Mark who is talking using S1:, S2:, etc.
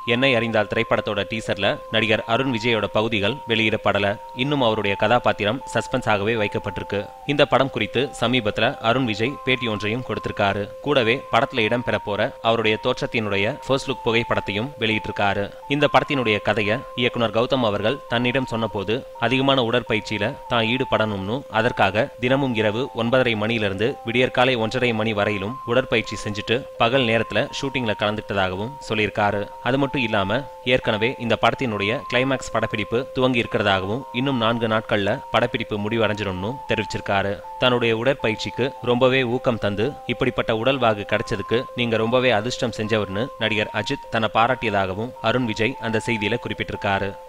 S1: என்னை அறிந்தால் திரைப்படத்தோட டீசர்ல நடிகர் அருண் விஜயோட பகுதிகள் வெளியிடப்படல இன்னும் அவருடைய கதாபாத்திரம் சஸ்பென்ஸாகவே வைக்கப்பட்டிருக்கு இந்த படம் குறித்து சமீபத்துல அருண் விஜய் பேட்டி ஒன்றையும் கொடுத்திருக்காரு கூடவே படத்துல இடம்பெற போற அவருடைய தோற்றத்தினுடைய ஃபர்ஸ்ட் லுக் புகைப்படத்தையும் வெளியிட்டிருக்காரு இந்த படத்தினுடைய கதையை இயக்குனர் கௌதம் அவர்கள் தன்னிடம் சொன்னபோது அதிகமான உடற்பயிற்சியில தான் ஈடுபடணும்னு அதற்காக தினமும் இரவு ஒன்பதரை மணியிலிருந்து விடியற்காலை ஒன்றரை மணி வரையிலும் உடற்பயிற்சி செஞ்சுட்டு பகல் நேரத்துல ஷூட்டிங்ல கலந்துட்டதாகவும் சொல்லியிருக்காரு அது மட்டும் இல்லாம ஏற்கனவே இந்த படத்தினுடைய கிளைமேக்ஸ் படப்பிடிப்பு துவங்கி இருக்கிறதாகவும் இன்னும் நான்கு நாட்கள்ல படப்பிடிப்பு முடிவடைஞ்சிடும்னு தெரிவிச்சிருக்காரு தன்னுடைய உடற்பயிற்சிக்கு ரொம்பவே ஊக்கம் தந்து இப்படிப்பட்ட உடல்வாகு கிடைச்சதுக்கு நீங்க ரொம்பவே அதிர்ஷ்டம் செஞ்சவர்னு நடிகர் அஜித் தன்னை பாராட்டியதாகவும் அருண் விஜய் அந்த செய்தியில குறிப்பிட்டிருக்காரு